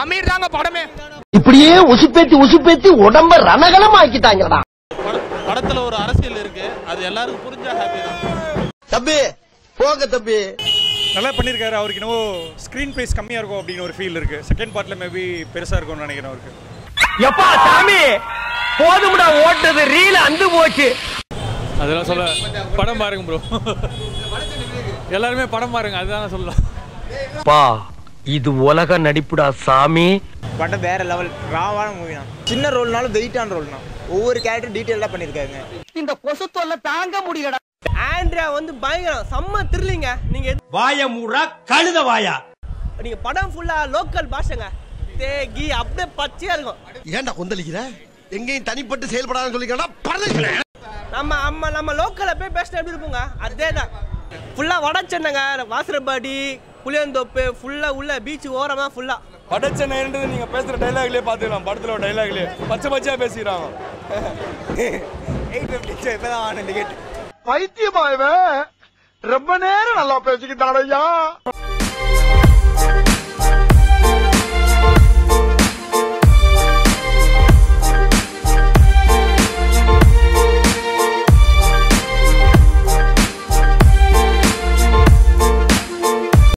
அமீர் தாங்க படமே இப்படியே உசுப்பேத்தி உசுப்பேத்தி உடம்ப ரணகலம் ஆக்கிட்டாங்கடா படத்துல ஒரு அரசியல் இருக்கு அது எல்லாருக்கும் புரிஞ்சா ஹாப்பி தான் தம்பி போங்க தம்பி நல்லா பண்ணியிருக்காரு அவருக்கு என்னவோ ஸ்க்ரீன் ப்ரைஸ் கம்மியாக இருக்கும் அப்படின்னு ஒரு ஃபீல் இருக்கு செகண்ட் பார்ட்ல மேபி பெருசாக இருக்கும்னு நினைக்கிறேன் அவருக்கு எப்பா சாமி போதும்டா ஓட்டது ரீல் அந்து போச்சு அதெல்லாம் சொல்ல படம் பாருங்க ப்ரோ எல்லாருமே படம் பாருங்க அதுதான் நான் சொல்லலாம் பா இது உலக நடிப்புடா சாமி படம் வேற லெவல் ராவான மூவி தான் சின்ன ரோல்னாலும் வெயிட்டான ரோல் தான் ஒவ்வொரு கேரக்டர் டீட்டெயிலாக பண்ணியிருக்காங்க இந்த கொசு தொல்லை தாங்க முடியலடா ஆண்ட்ரியா வந்து பயங்கரம் செம்ம திருலிங்க நீங்க எது- வாய மூடா கழுத வாயா நீங்க படம் ஃபுல்லா லோக்கல் பாஷைங்க தேகி அப்படியே பச்சையா இருக்கும் ஏன்டா கொந்தளிக்கிற எங்கேயும் தனிப்பட்டு செயல்படாதுன்னு சொல்லிக்கிறா பரவாயில்ல நம்ம அம்மா நம்ம லோக்கல்ல போய் பேசினா எப்படி இருப்போங்க அதே தான் ஃபுல்லா வட சென்னைங்க வாசரபாடி புளியந்தோப்பு ஃபுல்லா உள்ள பீச் ஓரமா ஃபுல்லா படச்சனைன்றது நீங்க பேசுற டைலாக்லயே பாத்துக்கலாம் படத்துல ஒரு டைலாக்லயே பச்சை பச்சையா பேசிக்கிறாங்க எயிட் ஃபிஃப்டி இப்பதான் வாங்க டிக்கெட் பைத்தியமாயவன் ரொம்ப நேரம் நல்லா பேசிக்கிட்டாடையா